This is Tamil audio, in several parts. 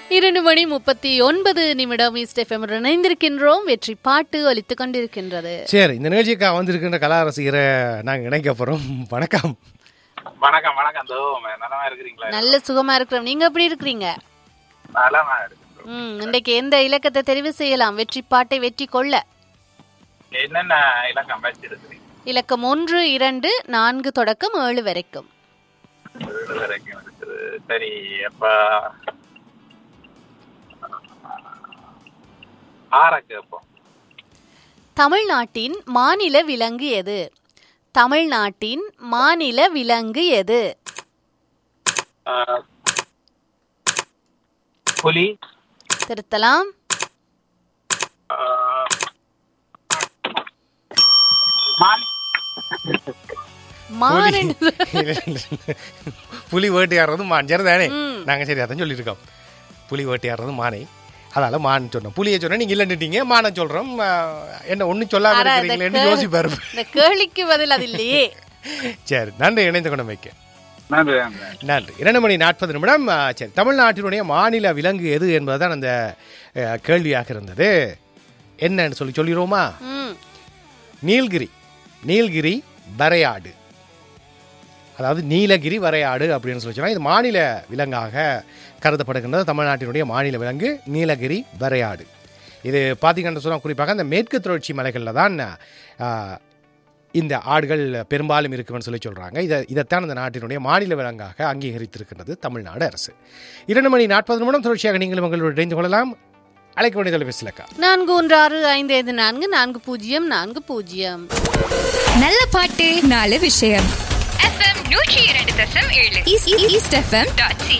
இரண்டு மணி முப்பத்தி ஒன்பது நிமிடம் ஈஸ்ட் எஃப்எம் இணைந்திருக்கின்றோம் வெற்றி பாட்டு ஒலித்துக் கொண்டிருக்கின்றது சரி இந்த நிகழ்ச்சிக்காக வந்திருக்கின்ற கலா ரசிகரை நாங்கள் இணைக்க போகிறோம் வணக்கம் வணக்கம் வணக்கம் தோ நலமா இருக்கிறீங்களா நல்ல சுகமா இருக்கிறோம் நீங்க எப்படி இருக்கிறீங்க நலமா இருக்கு ம் இன்றைக்கு எந்த இலக்கத்தை தெரிவு செய்யலாம் வெற்றி பாட்டை வெற்றி கொள்ள என்னென்ன இலக்கம் வச்சிருக்கிறீங்க இலக்கம் ஒன்று இரண்டு நான்கு தொடக்கம் ஏழு வரைக்கும் வீடு வரைக்கும் இருக்குது சரி அப்ப ஆற கேட்போம் தமிழ்நாட்டின் மாநில விலங்கு எது தமிழ்நாட்டின் மாநில விலங்கு எது ஆஹ், புலி திருத்தலாம் ஆஹ், மான் மான் புலி வேட்டையாடுறது மான் சரி தானே ம். நாங்கள் சரி அதான் சொல்லியிருக்கோம் புலி வேட்டையாடுறது மானை அதால மான் சொன்னோம் புலியை சொன்னா நீங்க இல்லைன்னுட்டீங்க மானை சொல்றோம் ஆ, என்ன ஒன்றும் சொல்லாம ஆனா, இந்த இருக்கிறீங்களேன்னு கே- யோசிப்பாரு இந்த கேள்விக்கு பதில் அது இல்லையே சரி நன்றி இணைந்து கொண்டு வைக்க நன்றி நன்றி நன்றி இரண்டு மணி நாற்பது நிமிடம் ஆ, சரி தமிழ்நாட்டினுடைய மாநில விலங்கு எது என்பதுதான் அந்த ஆ, கேள்வியாக இருந்தது என்னன்னு சொல்லி சொல்லிடுவோமா ம் நீல்கிரி நீல்கிரி வரையாடு அதாவது நீலகிரி வரையாடு அப்படின்னு சொல்லி சொன்னா இது மாநில விலங்காக கருதப்படுகின்றது தமிழ்நாட்டினுடைய மாநில விலங்கு நீலகிரி வரையாடு இது பார்த்தீங்கன்னு சொன்னால் குறிப்பாக அந்த மேற்கு தொடர்ச்சி மலைகளில் தான் ஆ, இந்த ஆடுகள் பெரும்பாலும் இருக்குன்னு சொல்லி சொல்கிறாங்க இதை இதைத்தான் இந்த நாட்டினுடைய மாநில விலங்காக அங்கீகரித்திருக்கின்றது தமிழ்நாடு அரசு இரண்டு மணி நாற்பது நிமிடம் தொடர்ச்சியாக நீங்களும் உங்களோடு இணைந்து கொள்ளலாம் அழைக்க வேண்டிய தொலைபேசிலக்கா நான்கு ஒன்று ஆறு ஐந்து ஐந்து நான்கு நான்கு பூஜ்ஜியம் நான்கு பூஜ்ஜியம் நல்ல பாட்டு நாலு விஷயம் எஃப்எம் நூற்றி இரண்டு தசம் ஏழு ஈஸ்- ஈ- ஈஸ்ட் எஃப்எம் டாட் சி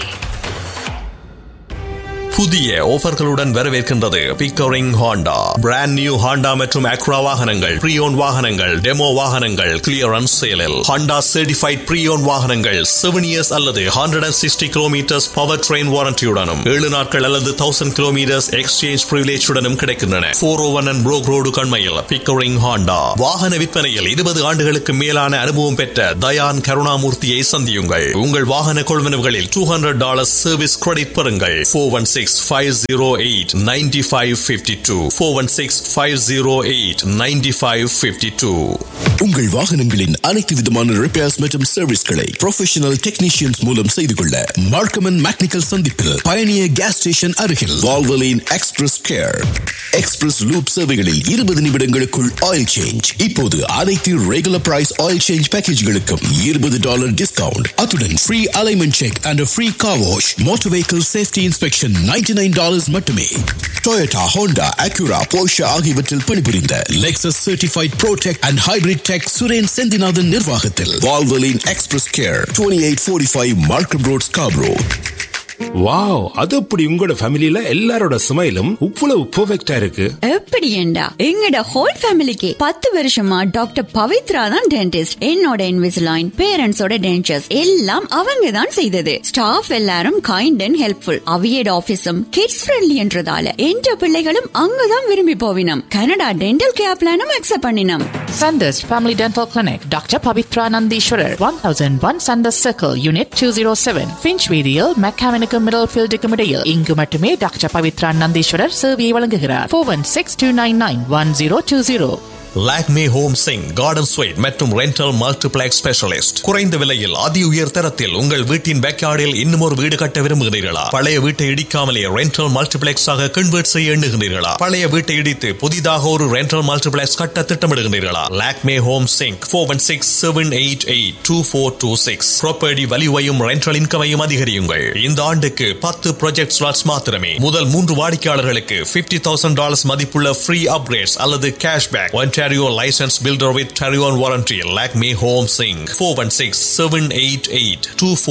புதிய ஆஃபர்களுடன் வரவேற்கின்றது Pickering Honda brand new Honda மற்றும் அக்ரா வாகனங்கள் ப்ரீயோன் வாகனங்கள் டெமோ வாகனங்கள் கிளியரன்ஸ் சேலில் ஹாண்டா சர்டிஃபைட் ப்ரீயோன் வாகனங்கள் செவன் இயர்ஸ் அல்லது hundred and sixty kilometres power train வாரண்டியுடனும் ஏழு நாட்கள் அல்லது தௌசண்ட் கிலோமீட்டர்ஸ் எக்ஸ்சேஞ்ச் பிரிவிலேஜுடனும் கிடைக்கின்றன four oh one and Brock road கண்மையில் பிக்கரிங் ஹாண்டா வாகன விற்பனையில் இருபது ஆண்டுகளுக்கு மேலான அனுபவம் பெற்ற தயான் கருணாமூர்த்தியை சந்தியுங்கள் உங்கள் வாகன கொள்வனவுகளில் two hundred dollars service credit பெறுங்கள் four one six five zero eight ninety five fifty two four one six five zero eight ninety five fifty two உங்கள் வாகனங்களின் அனைத்து விதமான ரிப்பேர்ஸ் மற்றும் சர்வீஸ்களை ப்ரொஃபஷனல் டெக்னீஷியன்ஸ் மூலம் செய்து கொள்ள மார்க்கமன் மேக்னிக்கல் சந்திப்பில் பயணிய கேஸ் ஸ்டேஷன் அருகில் Valvoline Express Care Express Lube சேவைகளில் இருபது நிமிடங்களுக்குள் ஆயில் சேஞ்ச் இப்போது அனைத்து ரெகுலர் பிரைஸ் ஆயில் சேஞ்ச் பேக்கேஜ்களுக்கும் இருபது டாலர் டிஸ்கவுண்ட் அத்துடன் free alignment check and free car wash motor vehicle safety inspection ninety nine dollars மட்டுமே டொயோட்டா ஹோண்டா அக்யூரா போஷா ஆகியவற்றில் பணிபுரிந்த Lexus certified protech and hybrid tech Suren Senthinathan நிர்வாகத்தில் Valvoline Express Care twenty eight forty five Markham Road Scarborough wow அது அப்படி உங்களோட ஃபேமிலில எல்லாரோட ஸ்மைலும் இவ்வளவு பெர்ஃபெக்ட்டா இருக்கு எப்படி ஏண்டா எங்கட ஹோல் ஃபேமிலிக்கு பத்து வருஷமா டாக்டர் பவித்ரா தான் டென்டிஸ்ட் என்னோட இன்விசிலைன் பேரண்ட்ஸோட டென்டர்ஸ் எல்லாம் அவங்க தான் செய்தது ஸ்டாஃப் எல்லாரும் கைண்ட் அண்ட் ஹெல்ப்ஃபுல் அவியட் ஆபீஸும் கிட்ஸ் ஃப்ரெண்ட்லி என்றதால என்ற பிள்ளைகளும் அங்கதான் விரும்பி போவினம் கனடா டென்டல் கேர் பிளானும் அக்செப்ட் பண்ணினோம் Sanders Family Dental Clinic, Dr. Pavitra Nandishwarar, 1001 Sanders Circle, Unit 207, Finchweedial, Mechanical Middlefield Decumidale. இங்கு மட்டுமே டாக்டர் பவித்ரா நந்தீஸ்வரர் சேவையை வழங்குகிறார் four one six two nine nine one zero two zero Lakme home சிங் கார்டன் ஸ்வீட் மற்றும் ரெண்டல் மல்டிப்ளெக்ஸ் ஸ்பெஷலிஸ்ட் குறைந்த விலையில் அதி உயர் தரத்தில் உங்கள் வீட்டின் பேக்யார்டில் இன்னும் ஒரு வீடு கட்ட விரும்புகிறீர்களா பழைய வீட்டை இடிக்காமலே ரெண்டல் மல்டிப்ளெக்ஸ் ஆக கன்வெர்ட் செய்ய எண்ணுகிறீர்களா பழைய வீட்டை இடித்து புதிதாக ஒரு ரெண்டல் மல்டிப்ளெக்ஸ் கட்ட திட்டமிடுகிறீர்களா லாக்மே ஹோம் சிங் four one six seven eight eight two four two six property வலிவையும் ரெண்டல் இன்கமையும் அதிகரியுங்கள் இந்த ஆண்டுக்கு பத்து ப்ராஜெக்ட் ஸ்லாட்ஸ் மாத்திரமே முதல் மூன்று வாடிக்கையாளர்களுக்கு பிப்டி தௌசண்ட் டாலர்ஸ் மதிப்புள்ள ஃப்ரீ அப்கிரேட்ஸ் அல்லது cashback Ontario licensed builder with Tarion warranty. Lakme Home Sing 416 788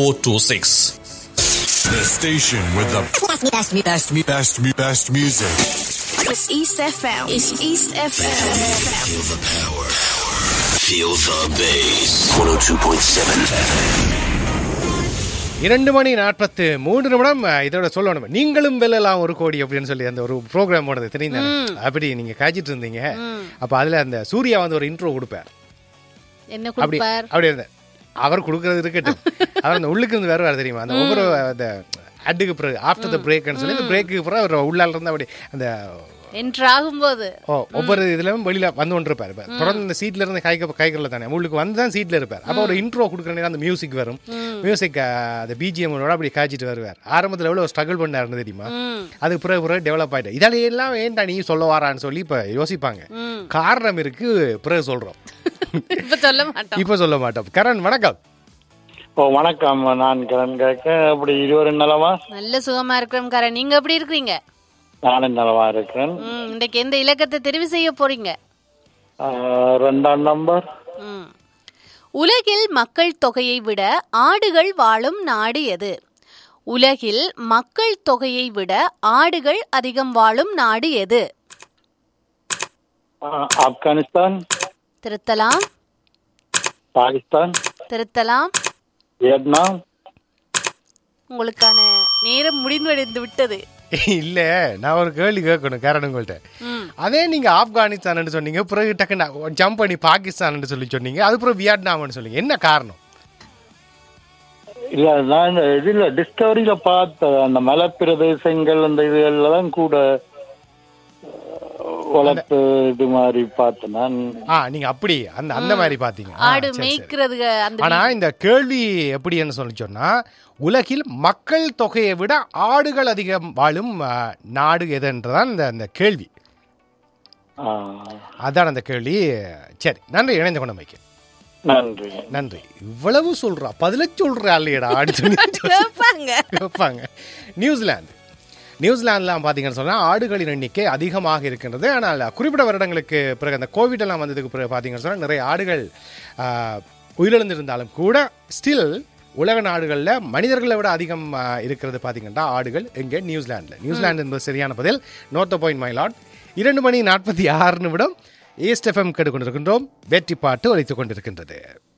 2426. The station with the best, best, best, best, best, best music. It's East FM. It's East FM. Feel the power. Feel the bass. 102.7 இரண்டு மணி நாற்பத்து மூன்று நிமிடம் அஹ், இதோட சொல்லணும் நீங்களும் வெல்லலாம் ஒரு கோடி அப்படின்னு சொல்லி அந்த ஒரு ப்ரோக்ராம் போனது தெரியுங்க அப்படி நீங்க காய்ச்சிட்டு இருந்தீங்க அப்ப அதுல அந்த சூர்யா வந்து ஒரு இன்ட்ரோ கொடுப்பார் என்ன அப்படி கொடுப்பார் அப்படி இருந்த அவர் கொடுக்கறது இருக்கட்டும் அவர் அந்த உள்ளுக்கு இருந்து வருவார் தெரியுமா அந்த ஒவ்வொரு அந்த அட்டுக்கு பிறகு ஆஃப்டர் த பிரேக்னு சொல்லி இந்த பிரேக்கு பிறகு அவர் உள்ளால இருந்து அப்படி அந்த என்று ஆகும்போது ஓ ஒவ்வொரு இதுலயும் வெளியில வந்து கொண்டிருப்பார் இப்ப தொடர்ந்து இந்த சீட்ல இருந்து கை கைக்கிறல தானே உங்களுக்கு வந்து தான் சீட்ல இருப்பார் அப்போ ஒரு இன்ட்ரோ கொடுக்குற நேரம் அந்த மியூசிக் வரும் மியூசிக் அந்த பிஜிஎம் அப்படி காய்ச்சிட்டு வருவார் ஆரம்பத்துல எவ்வளவு ஸ்ட்ரகிள் பண்ணாருன்னு தெரியுமா அதுக்கு பிறகு பிறகு டெவலப் ஆயிட்டு இதால எல்லாம் ஏன்டா நீ சொல்ல வாரான்னு சொல்லி இப்ப யோசிப்பாங்க காரணம் இருக்கு பிறகு சொல்றோம் இப்ப சொல்ல மாட்டோம் இப்ப சொல்ல மாட்டோம் கரண் வணக்கம் ஓ வணக்கம் நான் கிரண் கேட்க அப்படி இருவரும் நலமா நல்ல சுகமா இருக்கிறோம் காரன் நீங்க எப்படி இருக்கிறீங்க நானும் நலமா இருக்கிறேன் ம், இன்றைக்கு எந்த இலக்கத்தை தெரிவு செய்ய போறீங்க ஆஹ், ரெண்டாம் நம்பர் ம். உலகில் மக்கள் தொகையை விட ஆடுகள் வாழும் நாடு எது உலகில் மக்கள் தொகையை விட ஆடுகள் அதிகம் வாழும் நாடு எது ஆஹ், ஆப்கானிஸ்தான் திருத்தலாம் பாகிஸ்தான் திருத்தலாம் வியட்நாம் உங்களுக்கான நேரம் முடிவடைந்து விட்டது இல்ல நான் ஒரு கேள்வி கேட்கணும் கரண் உங்கள்ட்ட ம். அதே நீங்க ஆப்கானிஸ்தான் சொன்னீங்க பிறகு டக்குன்னு ஜம்ப் பண்ணி பாகிஸ்தான் சொல்லி சொன்னீங்க அது பிறகு வியட்நாம்னு சொன்னீங்க என்ன காரணம் இல்ல நான் இந்த இதுல டிஸ்கவரியில பார்த்த அந்த மலை பிரதேசங்கள் அந்த இதுகள்ல தான் கூட ஆஹ், வளர்ப்பு இது மாதிரி பார்த்தேன் நான் ஆ நீங்க அப்படி அந்த அந்த மாதிரி பாத்தீங்க ஆ, ஆடு சரி, சரி. மேய்க்கிறது அந்த ஆனா இந்த கேள்வி எப்படின்னு சொல்லி சொன்னா உலகில் மக்கள் தொகையை விட ஆடுகள் அதிகம் வாழும் ஆ, நாடு எதுன்றதான் இந்த அந்த கேள்வி ஆஹ், அதான் அந்த கேள்வி சரி நன்றி இணைந்த கொண்டமைக்கு நன்றி நன்றி இவ்வளவு சொல்றா பதில சொல்றா இல்லையடா ஆடு சொல்லி கேட்பாங்க வைப்பாங்க நியூசிலாந்து நியூசிலாந்துலாம் பார்த்தீங்கன்னு சொன்னால் ஆடுகளின் எண்ணிக்கை அதிகமாக இருக்கின்றது ஆனால் குறிப்பிட்ட வருடங்களுக்கு பிறகு அந்த கோவிட் எல்லாம் வந்ததுக்கு பிறகு பார்த்தீங்கன்னு சொன்னால் நிறைய ஆடுகள் ஆஹ், உயிரிழந்திருந்தாலும் கூட ஸ்டில் உலக நாடுகளில் மனிதர்களை விட அதிகம் ஆஹ், இருக்கிறது பார்த்தீங்கன்னா ஆடுகள் எங்கே நியூசிலாண்டில் நியூசிலாந்து என்பது சரியான பதில் நோர்த் பாயிண்ட் மைலாட் இரண்டு மணி நாற்பத்தி ஆறு நிமிடம் ஈஸ்ட் எஃப்எம் கேட்டுக்கொண்டிருக்கின்றோம் வெற்றி பாட்டு ஒலித்துக் கொண்டிருக்கின்றது